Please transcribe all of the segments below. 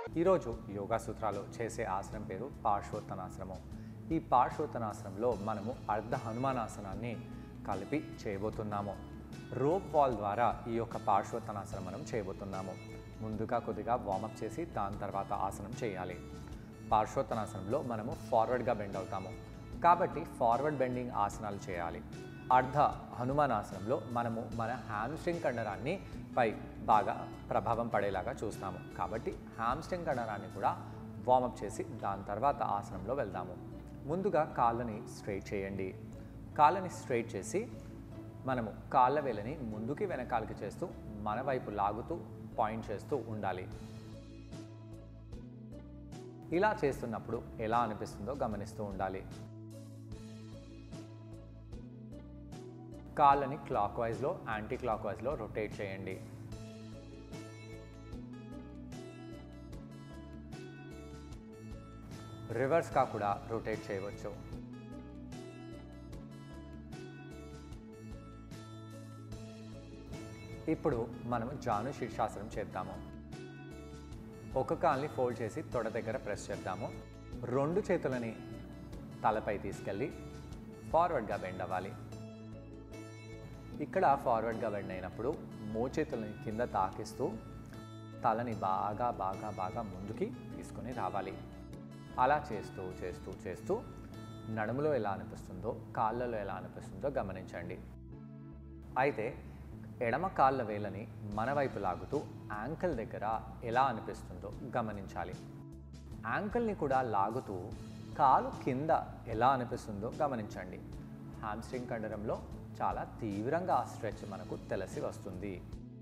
ఈరోజు యోగా సూత్రాలు చేసే ఆసనం పేరు పార్శ్వోత్తనాసనము ఈ పార్శ్వోత్తనాసనంలో మనము అర్ధ హనుమానాసనాన్ని కలిపి చేయబోతున్నాము రోప్ వాల్ ద్వారా ఈ యొక్క పార్శ్వోత్తనాసనం మనం చేయబోతున్నాము ముందుగా కొద్దిగా వార్మప్ చేసి దాని తర్వాత ఆసనం చేయాలి పార్శ్వోత్తనాసనంలో మనము ఫార్వర్డ్గా బెండ్ అవుతాము కాబట్టి ఫార్వర్డ్ బెండింగ్ ఆసనాలు చేయాలి అర్ధ హనుమానాసనంలో మనము మన హ్యామ్స్ట్రింగ్ కండరాన్ని పై బాగా ప్రభావం పడేలాగా చూస్తాము కాబట్టి హ్యామ్స్ట్రింగ్ కండరాన్ని కూడా వార్మప్ చేసి దాని తర్వాత ఆసనంలో వెళ్దాము ముందుగా కాళ్ళని స్ట్రైట్ చేయండి కాళ్ళని స్ట్రైట్ చేసి మనము కాళ్ళ వేలని ముందుకి వెనకాలకి చేస్తూ మన వైపు లాగుతూ పాయింట్ చేస్తూ ఉండాలి ఇలా చేస్తున్నప్పుడు ఎలా అనిపిస్తుందో గమనిస్తూ ఉండాలి కాళ్ళని క్లాక్ వైజ్లో యాంటీ క్లాక్ వైజ్లో రొటేట్ చేయండి రివర్స్గా కూడా రొటేట్ చేయవచ్చు ఇప్పుడు మనము జాను శీర్షాసనం చేద్దాము ఒక కాల్ని ఫోల్డ్ చేసి తొడ దగ్గర ప్రెస్ చేద్దాము రెండు చేతులని తలపై తీసుకెళ్ళి ఫార్వర్డ్గా బెండ్ అవ్వాలి ఇక్కడ ఫార్వర్డ్గా బెండ్ అయినప్పుడు మోచేతులని కింద తాకిస్తూ తలని బాగా బాగా బాగా ముందుకి తీసుకొని రావాలి అలా చేస్తూ చేస్తూ చేస్తూ నడుములో ఎలా అనిపిస్తుందో కాళ్ళలో ఎలా అనిపిస్తుందో గమనించండి అయితే ఎడమ కాళ్ళ వేలని మన వైపు లాగుతూ యాంకిల్ దగ్గర ఎలా అనిపిస్తుందో గమనించాలి యాంకిల్ని కూడా లాగుతూ కాలు కింద ఎలా అనిపిస్తుందో గమనించండి హామ్స్ట్రింగ్ కండరంలో చాలా తీవ్రంగా ఆ స్ట్రెచ్ మనకు తెలిసి వస్తుంది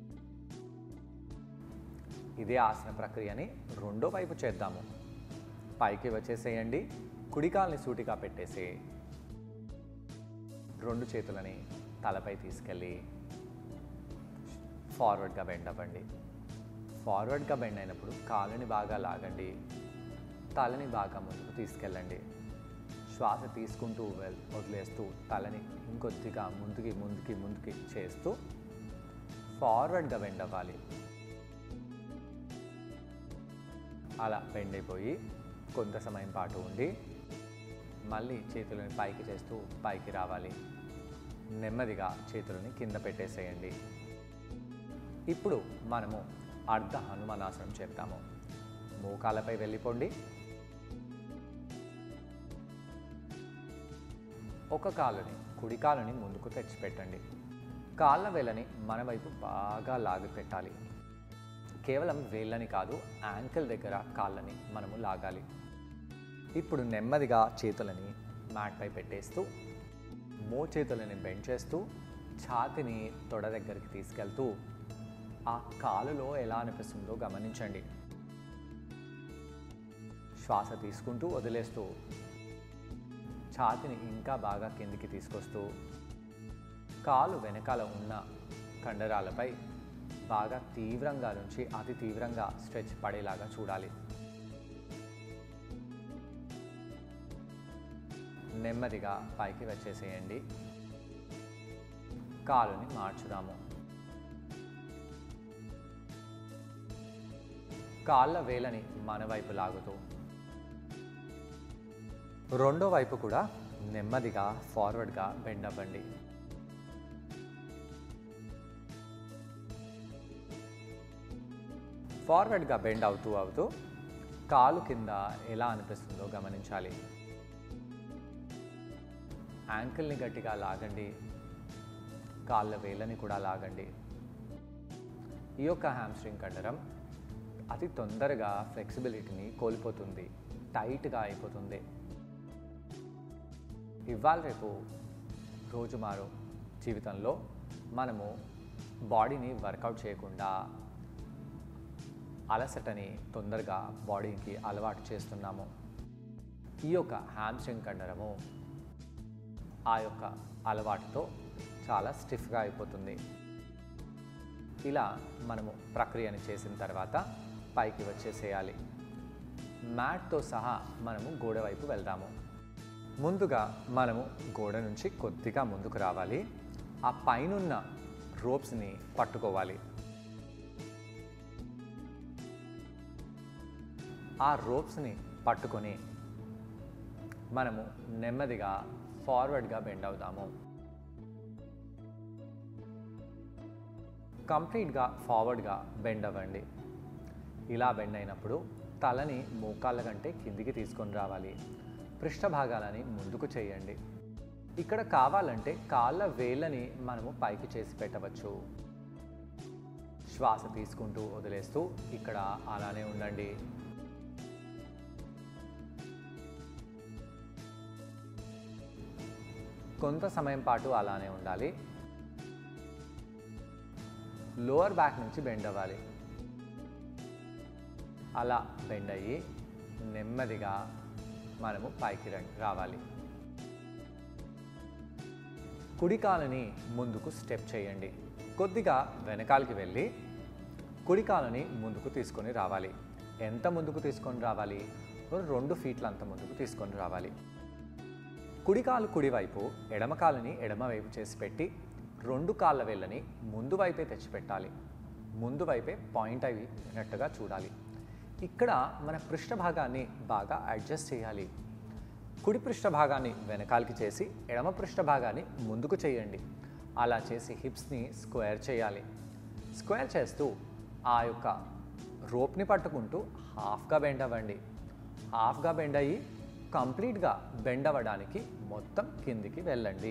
ఇదే ఆసన ప్రక్రియని రెండో వైపు చేద్దాము పైకి వచ్చేసేయండి కుడికాల్ని సూటిగా పెట్టేసి రెండు చేతులని తలపై తీసుకెళ్ళి ఫార్వర్డ్గా బెండ్ అవ్వండి ఫార్వర్డ్గా బెండ్ అయినప్పుడు కాలుని బాగా లాగండి తలని బాగా ముందుకు తీసుకెళ్ళండి శ్వాస తీసుకుంటూ వెల్ వదిలేస్తూ తలని ఇంకొద్దిగా ముందుకి ముందుకి ముందుకి చేస్తూ ఫార్వర్డ్గా బెండ్ అవ్వాలి అలా బెండ్ అయిపోయి కొంత సమయం పాటు ఉండి మళ్ళీ చేతులని పైకి చేస్తూ పైకి రావాలి నెమ్మదిగా చేతులని కింద పెట్టేసేయండి ఇప్పుడు మనము అర్ధ హనుమానాసనం చేద్దాము మోకాలపై వెళ్ళిపోండి ఒక కాలుని కుడి కాలుని ముందుకు తెచ్చిపెట్టండి కాళ్ళ వేళ్ళని మన వైపు బాగా లాగి పెట్టాలి కేవలం వేళ్ళని కాదు యాంకిల్ దగ్గర కాళ్ళని మనము లాగాలి ఇప్పుడు నెమ్మదిగా చేతులని మ్యాట్పై పెట్టేస్తూ మో చేతులని బెండ్ చేస్తూ ఛాతిని తొడ దగ్గరికి తీసుకెళ్తూ ఆ కాలులో ఎలా అనిపిస్తుందో గమనించండి శ్వాస తీసుకుంటూ వదిలేస్తూ ఛాతిని ఇంకా బాగా కిందికి తీసుకొస్తూ కాలు వెనకాల ఉన్న కండరాలపై బాగా తీవ్రంగా నుంచి అతి తీవ్రంగా స్ట్రెచ్ పడేలాగా చూడాలి నెమ్మదిగా పైకి వచ్చేసేయండి కాలుని మార్చుదాము కాళ్ళ వేలని మన వైపు లాగుతూ రెండో వైపు కూడా నెమ్మదిగా ఫార్వర్డ్గా బెండ్ అవ్వండి ఫార్వర్డ్గా బెండ్ అవుతూ అవుతూ కాలు కింద ఎలా అనిపిస్తుందో గమనించాలి యాంకిల్ని గట్టిగా లాగండి కాళ్ళ వేళ్ళని కూడా లాగండి ఈ యొక్క హ్యామ్స్ట్రింగ్ కండరం అతి తొందరగా ఫ్లెక్సిబిలిటీని కోల్పోతుంది టైట్గా అయిపోతుంది ఇవాళ రేపు రోజుమారు జీవితంలో మనము బాడీని వర్కౌట్ చేయకుండా అలసటని తొందరగా బాడీకి అలవాటు చేస్తున్నాము ఈ యొక్క హ్యామ్స్ట్రింగ్ కండరము ఆ యొక్క అలవాటుతో చాలా స్టిఫ్గా అయిపోతుంది ఇలా మనము ప్రక్రియని చేసిన తర్వాత పైకి వచ్చేసేయాలి మ్యాట్తో సహా మనము గోడ వైపు వెళ్దాము ముందుగా మనము గోడ నుంచి కొద్దిగా ముందుకు రావాలి ఆ పైనున్న రోప్స్ని పట్టుకోవాలి ఆ రోప్స్ని పట్టుకొని మనము నెమ్మదిగా ఫార్వర్డ్గా బెండ్ అవుదాము కంప్లీట్గా ఫార్వర్డ్గా బెండ్ అవ్వండి ఇలా బెండ్ అయినప్పుడు తలని మోకాళ్ళ కంటే కిందికి తీసుకొని రావాలి పృష్ఠభాగాలని ముందుకు చేయండి ఇక్కడ కావాలంటే కాళ్ళ వేళ్ళని మనము పైకి చేసి పెట్టవచ్చు శ్వాస తీసుకుంటూ వదిలేస్తూ ఇక్కడ అలానే ఉండండి కొంత సమయం పాటు అలానే ఉండాలి లోవర్ బ్యాక్ నుంచి బెండ్ అవ్వాలి అలా బెండ్ అయ్యి నెమ్మదిగా మనము పైకి రండి రావాలి కుడి కాలుని ముందుకు స్టెప్ చేయండి కొద్దిగా వెనకాలకి వెళ్ళి కుడి కాలుని ముందుకు తీసుకొని రావాలి ఎంత ముందుకు తీసుకొని రావాలి ఓ రెండు ఫీట్ల అంత ముందుకు తీసుకొని రావాలి కుడి కాలు కుడివైపు ఎడమ కాలుని ఎడమ వైపు చేసి పెట్టి రెండు కాళ్ళ వేళ్ళని ముందు వైపే తెచ్చిపెట్టాలి ముందు వైపే పాయింట్ అయినట్టుగా చూడాలి ఇక్కడ మన పృష్ఠభాగాన్ని బాగా అడ్జస్ట్ చేయాలి కుడి పృష్ఠభాగాన్ని వెనకాలకి చేసి ఎడమ పృష్ఠభాగాన్ని ముందుకు చేయండి అలా చేసి హిప్స్ని స్క్వేర్ చేయాలి స్క్వేర్ చేస్తూ ఆ యొక్క రోప్ని పట్టుకుంటూ హాఫ్గా బెండ్ అవ్వండి హాఫ్గా బెండ్ అయ్యి కంప్లీట్గా బెండ్ అవ్వడానికి మొత్తం కిందికి వెళ్ళండి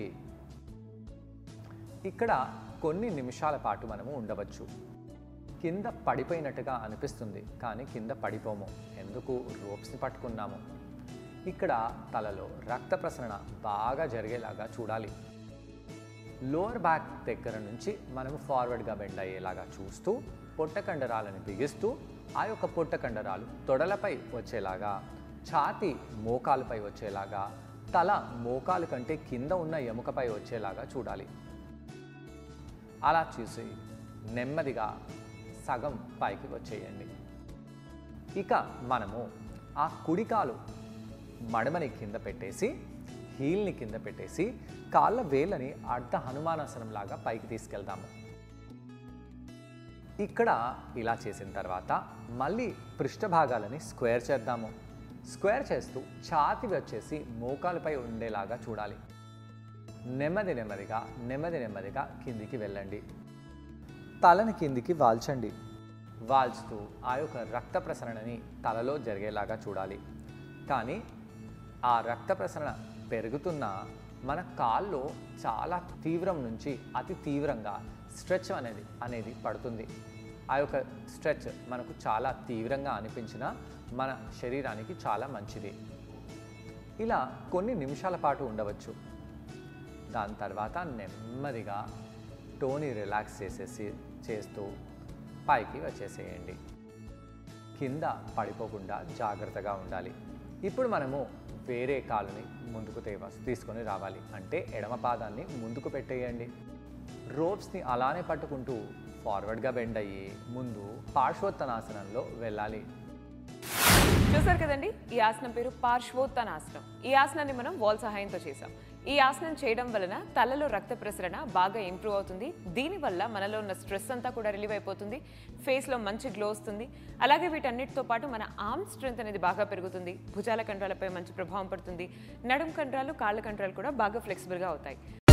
ఇక్కడ కొన్ని నిమిషాల పాటు మనము ఉండవచ్చు కింద పడిపోయినట్టుగా అనిపిస్తుంది కానీ కింద పడిపోము ఎందుకు రోప్స్ని పట్టుకున్నాము ఇక్కడ తలలో రక్త ప్రసరణ బాగా జరిగేలాగా చూడాలి లోవర్ బ్యాక్ దగ్గర నుంచి మనము ఫార్వర్డ్గా బెండ్ అయ్యేలాగా చూస్తూ పొట్ట కండరాలను బిగిస్తూ ఆ యొక్క పొట్ట కండరాలు తొడలపై వచ్చేలాగా ఛాతి మోకాలుపై వచ్చేలాగా తల మోకాలు కంటే కింద ఉన్న ఎముకపై వచ్చేలాగా చూడాలి అలా చూసి నెమ్మదిగా సగం పైకి వచ్చేయండి ఇక మనము ఆ కుడికాలు మడమని కింద పెట్టేసి హీల్ని కింద పెట్టేసి కాళ్ళ వేళ్ళని అర్ధ హనుమానాసనం లాగా పైకి తీసుకెళ్దాము ఇక్కడ ఇలా చేసిన తర్వాత మళ్ళీ పృష్ఠభాగాలని స్క్వేర్ చేద్దాము స్క్వేర్ చేస్తూ ఛాతి వచ్చేసి మోకాలపై ఉండేలాగా చూడాలి నెమ్మది నెమ్మదిగా నెమ్మది నెమ్మదిగా కిందికి వెళ్ళండి తలని కిందికి వాల్చండి వాల్చుతూ ఆ యొక్క రక్త ప్రసరణని తలలో జరిగేలాగా చూడాలి కానీ ఆ రక్త ప్రసరణ పెరుగుతున్న మన కాల్లో చాలా తీవ్రం నుంచి అతి తీవ్రంగా స్ట్రెచ్ అనేది అనేది పడుతుంది ఆ యొక్క స్ట్రెచ్ మనకు చాలా తీవ్రంగా అనిపించిన మన శరీరానికి చాలా మంచిది ఇలా కొన్ని నిమిషాల పాటు ఉండవచ్చు దాని తర్వాత నెమ్మదిగా టోని రిలాక్స్ చేసేసి చేస్తూ పైకి వచ్చేసేయండి కింద పడిపోకుండా జాగ్రత్తగా ఉండాలి ఇప్పుడు మనము వేరే కాలుని ముందుకు తేవ తీసుకొని రావాలి అంటే ఎడమ పాదాన్ని ముందుకు పెట్టేయండి రోప్స్ని అలానే పట్టుకుంటూ ఫార్వర్డ్గా బెండ్ అయ్యి ముందు పార్శ్వోత్తనాసనంలో వెళ్ళాలి చూసారు కదండి ఈ ఆసనం పేరు పార్శ్వోత్తనాసనం ఈ ఆసనాన్ని మనం వాల్ సహాయంతో చేసాం ఈ ఆసనం చేయడం వలన తలలో రక్త ప్రసరణ బాగా ఇంప్రూవ్ అవుతుంది దీనివల్ల మనలో ఉన్న స్ట్రెస్ అంతా కూడా రిలీవ్ అయిపోతుంది ఫేస్లో మంచి గ్లో వస్తుంది అలాగే వీటన్నిటితో పాటు మన ఆర్మ్ స్ట్రెంత్ అనేది బాగా పెరుగుతుంది భుజాల కండరాలపై మంచి ప్రభావం పడుతుంది నడుం కండరాలు కాళ్ళ కండరాలు కూడా బాగా ఫ్లెక్సిబుల్గా అవుతాయి